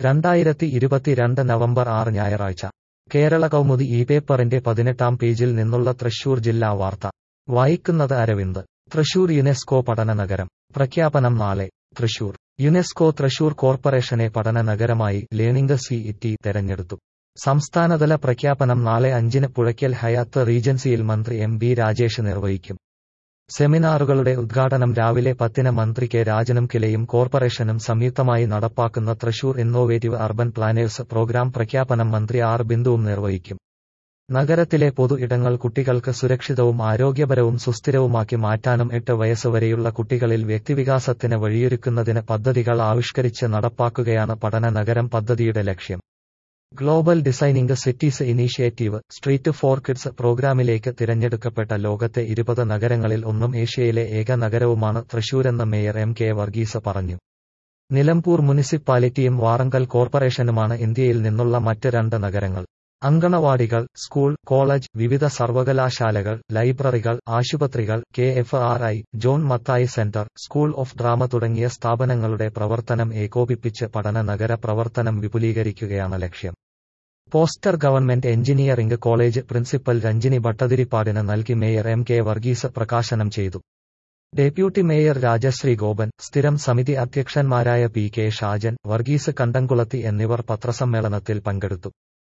രണ്ടായിരത്തി ഇരുപത്തിരണ്ട് നവംബർ ആറ് ഞായറാഴ്ച കേരള കൗമുദി ഈ പേപ്പറിന്റെ പതിനെട്ടാം പേജിൽ നിന്നുള്ള തൃശൂർ ജില്ലാ വാർത്ത വായിക്കുന്നത് അരവിന്ദ് തൃശൂർ യുനെസ്കോ പഠന നഗരം പ്രഖ്യാപനം നാളെ തൃശൂർ യുനെസ്കോ തൃശൂർ കോർപ്പറേഷനെ പഠന നഗരമായി ലേണിംഗ് സി ടി തെരഞ്ഞെടുത്തു സംസ്ഥാനതല പ്രഖ്യാപനം നാളെ അഞ്ചിന് പുഴയ്ക്കൽ ഹയാത്ത് റീജൻസിയിൽ മന്ത്രി എം ബി രാജേഷ് നിർവഹിക്കും സെമിനാറുകളുടെ ഉദ്ഘാടനം രാവിലെ പത്തിന് മന്ത്രി കെ രാജനും കിലയും കോർപ്പറേഷനും സംയുക്തമായി നടപ്പാക്കുന്ന Thrissur innovative urban planners programme പ്രഖ്യാപനം മന്ത്രി ആർ ബിന്ദുവും നിർവഹിക്കും നഗരത്തിലെ പൊതു ഇടങ്ങൾ കുട്ടികൾക്ക് സുരക്ഷിതവും ആരോഗ്യപരവും സുസ്ഥിരവുമാക്കി മാറ്റാനും എട്ട് വയസ്സ് വരെയുള്ള കുട്ടികളിൽ വ്യക്തിവികാസത്തിന് വഴിയൊരുക്കുന്നതിന് പദ്ധതികൾ ആവിഷ്കരിച്ച് നടപ്പാക്കുകയാണ് പഠന നഗരം പദ്ധതിയുടെ ലക്ഷ്യം global designing cities initiative street for kids പ്രോഗ്രാമിലേക്ക് തിരഞ്ഞെടുക്കപ്പെട്ട ലോകത്തെ ഇരുപത് നഗരങ്ങളിൽ ഒന്നും ഏഷ്യയിലെ ഏക നഗരവുമാണ് തൃശൂരെന്ന് മേയർ എം കെ വർഗീസ് പറഞ്ഞു നിലമ്പൂർ മുനിസിപ്പാലിറ്റിയും വാറങ്കൽ കോർപ്പറേഷനുമാണ് ഇന്ത്യയിൽ നിന്നുള്ള മറ്റ് രണ്ട് നഗരങ്ങൾ അങ്കണവാടികൾ സ്കൂൾ കോളേജ് വിവിധ സർവകലാശാലകൾ ലൈബ്രറികൾ ആശുപത്രികൾ K F R I John Mathai centre school of drama തുടങ്ങിയ സ്ഥാപനങ്ങളുടെ പ്രവർത്തനം ഏകോപിപ്പിച്ച് പഠന നഗര പ്രവർത്തനം വിപുലീകരിക്കുകയാണ് ലക്ഷ്യം poster government engineering college principal Ranjini ഭട്ടതിരിപ്പാടിന് നൽകി മേയർ എം കെ വർഗീസ് പ്രകാശനം ചെയ്തു ഡെപ്യൂട്ടി മേയർ രാജശ്രീ ഗോപൻ സ്ഥിരം സമിതി അധ്യക്ഷന്മാരായ പി കെ ഷാജൻ വർഗീസ് കണ്ടംകുളത്തി എന്നിവർ പത്രസമ്മേളനത്തിൽ പങ്കെടുത്തു